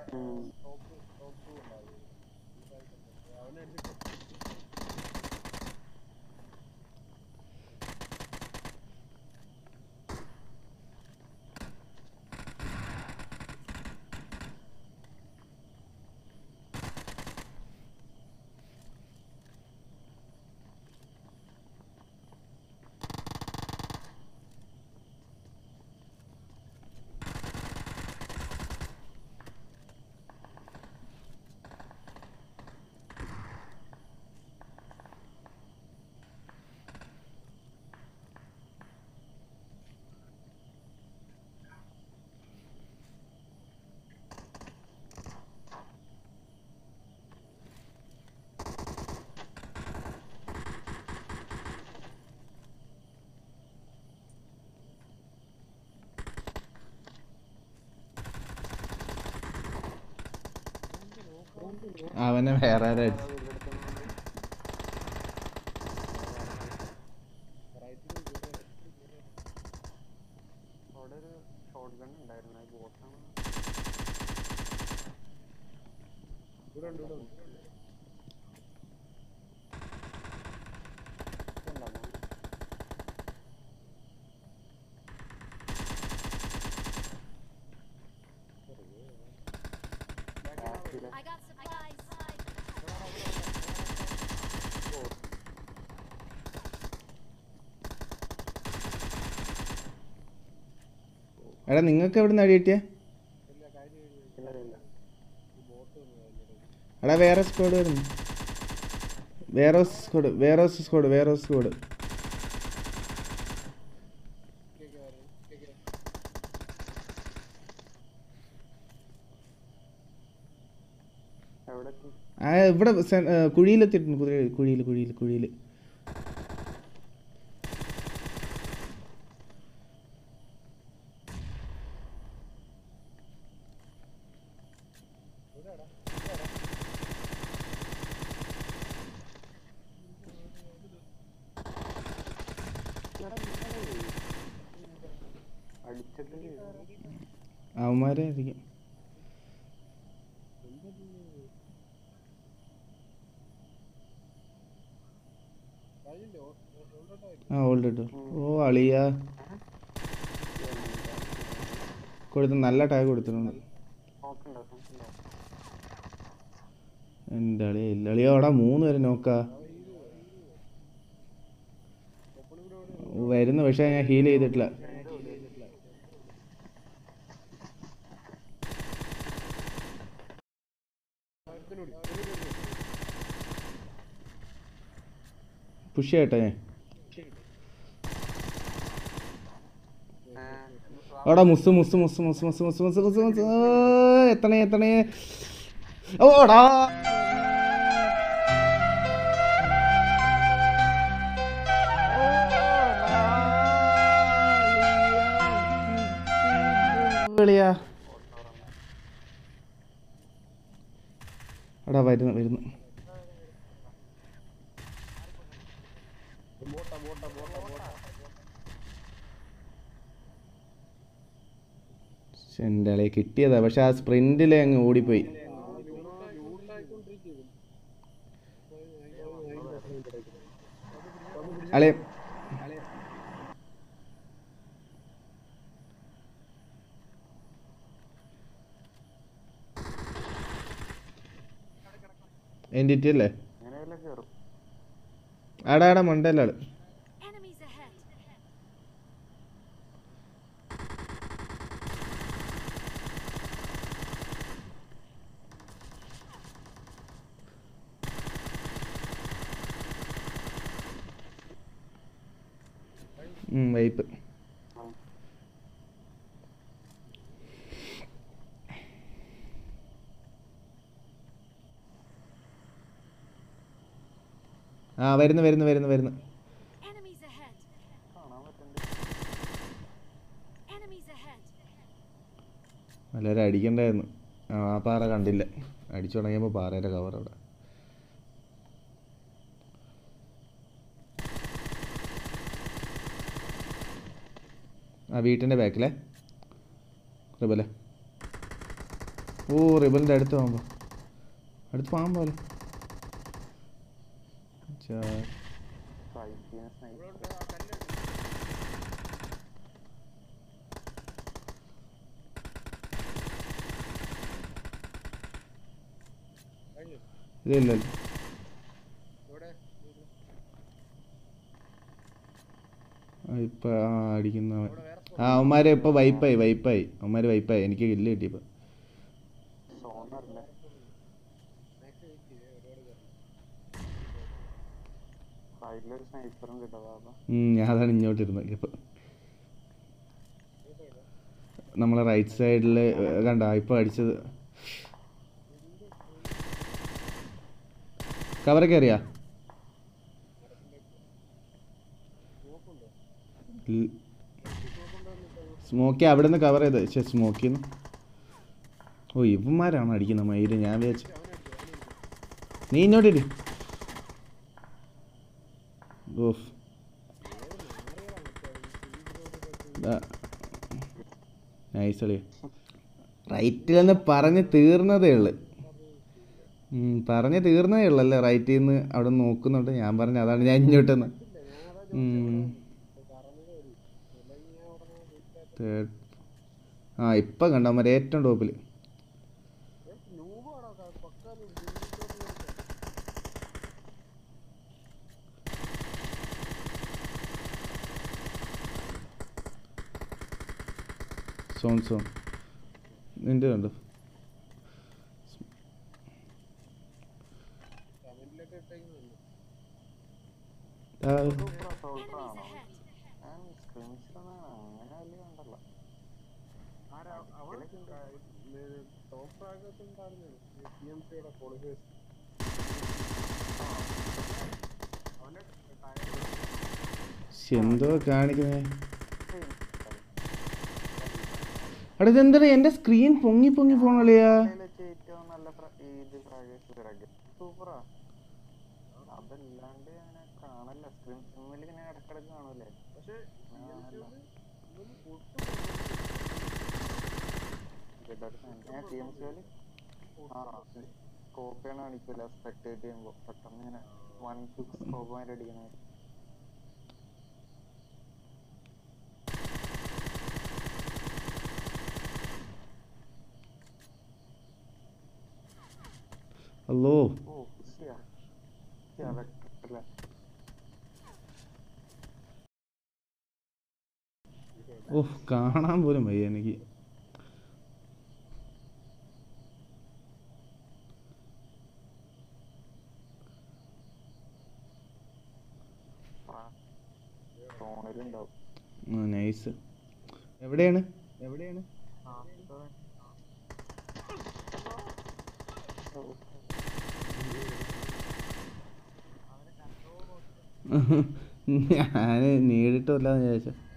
അവനെ വേറെ ആരാ അടിച്ചു അവിടെ ഒരു ഷോട്ട് ഗൺ ഉണ്ടായിരുന്നു അത് ബോട്ടാണ് I got supplies. എടാ നിങ്ങൾക്ക് എവിടെ നിന്ന് അടി കിട്ടിയേ ഇല്ല ഇല്ല എടാ വേറെ സ്ക്വാഡ് വരുന്നു വേറെ സ്ക്വാഡ് വേറെ സ്ക്വാഡ് വേറെ സ്ക്വാഡ് എവിടെ എത്തി ആ ഇവിടെ സെ- ഏ, കുഴിയിലെത്തിയിട്ടുണ്ട് കുതിര കുഴിയിൽ കുഴിയിൽ കുഴിയിൽ അടിച്ചിട്ട് അവന്മാരെ ആയിരിക്കും ആ ഓൾഡ് ഇട്ടു ഓ അളിയ കൊടുത്ത് നല്ല ടാഗ് കൊടുത്തിട്ടുണ്ട് നോക്കണ്ടോ നോക്കണ്ടോ എൻ്റെ അളിയ ഇല്ല അളിയ അവിടെ മൂന്ന് പേര് നോക്കാ വരുന്നു പക്ഷേ ഞാൻ ഹീൽ ചെയ്തിട്ടില്ല പുഷ് ചെയ്യട്ടെ ഞാൻ അവിടെ മുസ് മുസ് മുസ് മുസ് മുസ് മുസ് മുസ് മുസ് മുസ് ആ, എത്തണേ എത്തണേ ഓടാ വിളിയാ എടാ വരുന്നു വരുന്നു എൻ്റെ അളിയെ കിട്ടിയതാ പക്ഷെ ആ സ്പ്രിന്റിൽ അങ്ങ് ഓടിപ്പോയി അളിയ എൻ്റെ അല്ലേ അങ്ങനെ വല്ല കയറും ആടാ ആടാ മണ്ടല്ലാള് Enemies ahead. വൈപ്പ് ആ വരുന്നു വരുന്നു വരുന്നു വരുന്നു Enemies ahead. കാണാൻ പറ്റുന്നുണ്ട് Enemies ahead. നല്ലൊരു അടിക്കണ്ടായിരുന്നു ആ ആ പാറ കണ്ടില്ല അടിച്ചു തുടങ്ങിയപ്പോൾ പാറയുടെ കവർ അവിടെ ആ വീട്ടിൻ്റെ ബാക്കിലെ റിബലെ ഓ റിബലിൻ്റെ അടുത്ത് പോകുമ്പോൾ അടുത്ത് പോകാൻ പോലെ സൈറ്റിന് സ്നൈപ്പർ ഇല്ല ഇല്ല ഇപ്പം ആ അടിക്കുന്നവൻ ആ അവന്മാരെ ഇപ്പോൾ വൈപ്പായി വൈപ്പായി അവന്മാർ വൈപ്പായി എനിക്ക് കില്ല് കിട്ടിയപ്പോൾ സോണറില്ലേ സൈഡിലൊരു സ്നൈപ്പറും കിട്ടോ ബാബ ഞാൻ അതാണ് ഇങ്ങോട്ട് ഇരുന്നത് ഇപ്പം നമ്മളെ റൈറ്റ് സൈഡിൽ കണ്ട ഇപ്പോൾ അടിച്ചത് കവറൊക്കെ അറിയാ സ്മോക്കി അവിടെ നിന്ന് കവർ ചെയ്ത് പക്ഷേ സ്മോക്കിന്ന് ഓ ഇവന്മാരാണ് അടിക്കുന്നത് മയില് ഞാൻ വിചാരിച്ചു നീ ഇങ്ങോട്ട് ഇടി ഓഫ് നൈസ് കളി റൈറ്റിലെന്ന് പറഞ്ഞ് തീർന്നതേ ഉള്ളു ഉം, പറഞ്ഞ് തീർന്നതേ ഉള്ളല്ലേ റൈറ്റിൽ നിന്ന് അവിടെ നോക്കുന്നുണ്ട് ഞാൻ പറഞ്ഞു അതാണ് ഞാൻ ഇങ്ങോട്ടെന്ന് തേർഡ് ആ ഇപ്പം കണ്ട മറ്റേ ഏറ്റവും ടോപ്പിൽ സോൺ സോൺ നിന്റെ കണ്ടോ ആ, സൂപ്പറാ സൂപ്പറാണോ Enemies ahead. ഞാൻ സ്ക്രീൻഷോട്ടാണ് അങ്ങനെ വലിയ കണ്ടല്ല ശ്ശെ, എന്തോ കാണിക്കുന്നേ അവിടെ ഇതെന്താ എൻ്റെ സ്ക്രീൻ പൊങ്ങി പൊങ്ങി പോണളിയാ വെച്ച് ഏറ്റവും നല്ല ഫ്ര- ഇത് ഫ്രാഗ്രൻസ് സൂപ്പറാ അതല്ലാണ്ട് അങ്ങനെ കാണല്ല സ്ക്രീൻ സിമ്മിൽ ഇങ്ങനെ ഇടക്കിടക്ക് കാണൂലേ ഞാൻ ടി എം സിയില് ആ സ്കോപ്പിയാണ് കാണിക്കൂല സ്പെക്ടേറ്റ് ചെയ്യുമ്പോ പെട്ടെന്ന് ഇങ്ങനെ വൺ ക്ലിക്ക് സ്കോപ്പുമായിട്ട് അടിക്കുന്നത് അല്ലോ ഓ ശരിയാ ശരിയാ വെക്ടറല്ലേ ഓ കാണാൻ പോലും വയ്യ എനിക്ക് ഫോണിലുണ്ടാവും നൈസ് എവിടെയാണ് എവിടെയാണ് ഞാൻ നേരിട്ട് വല്ലാന്ന് വിചാരിച്ചു